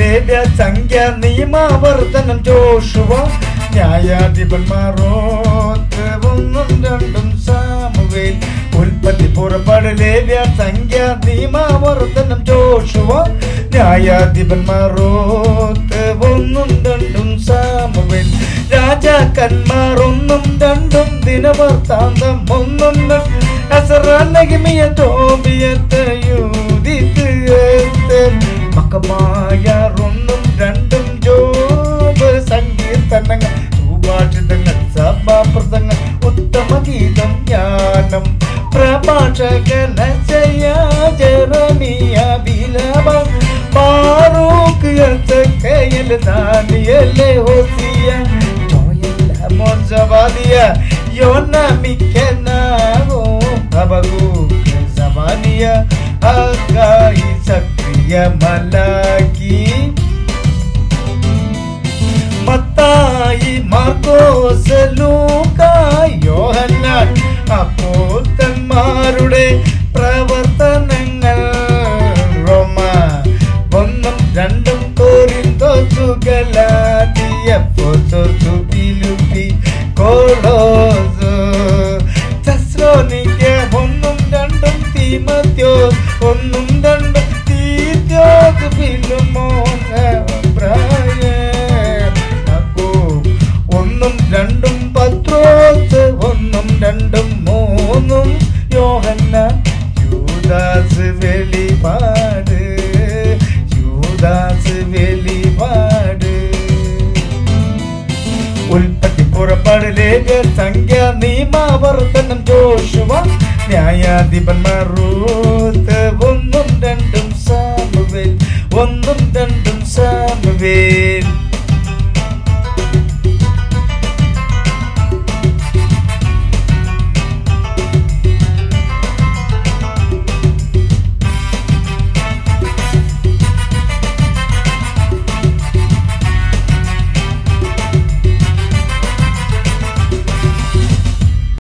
ലേവ്യ സംഖ്യ നിയമാവർത്തനം ജോഷുവ ന്യായാധിപന്മാരോത്ത് ഒന്നും രണ്ടും സാമുവേൽ ഉൽപ്പത്തി പുറപ്പാട് ലേവ്യ സംഖ്യ നിയമാവർത്തനം ജോഷുവ ന്യായാധിപന്മാരോത്ത് ഒന്നും രണ്ടും സാമുവേൽ രാജാക്കന്മാർ ഒന്നും രണ്ടും ദിനവർത്താന്തം ഒന്നും അസറാനകിമിയ തോമിയത്ത് യൂതിത്ത് മക്കമായാർ ഒന്നും രണ്ടും ജോബ് സങ്കീർത്തനങ്ങൾ സുഭാഷിതങ്ങൾ സഭാപ്രസംഗങ്ങൾ ഉത്തമ ഗീതം ജ്ഞാനം പ്രഭാഷകന ജയമിയ വിലമ ബാറൂക്ക് കയ്യൽ ദാനിയലെ ഹോസിയ ജോയല്ല മോജവാദിയ യോന മിക്കനാവോ അബഗൂക്ക് സവാനിയ അകായി സക്രിയ മലാക്കി മത്തായി മാർക്കോസ് ലൂക്കായി യോഹന്നാൻ അപ്പോത്തന്മാരുടെ പ്രവർത്തനങ്ങൾ റോമ ഒന്നും രണ്ടും കോരിന്തോസുകളാതിയ പോസോസു പിലുപ്പി കോളോസ് തെസ്ലോനിക്ക ഒന്നും രണ്ടും തീമത്യോ ഒന്നും രണ്ടും തീത്യോസ് ഫിലുമോൻ എബ്രായർ യാക്കോബ്. ഒന്നും രണ്ടും പത്രോസ് ഒന്നും രണ്ടും മൂന്നും യോഹന്ന യൂദാസ് വെളിപാട് യൂദാസ് വെളിപാട് ഉൽപ്പത്തി പുറപ്പാട് ലേഖ സംഖ്യ നിയമാവർത്തനം ജോഷുവ ന്യായാധിപന്മാർ റൂത്ത് ഒന്നും രണ്ടും സാമുവേൽ ഒന്നും രണ്ടും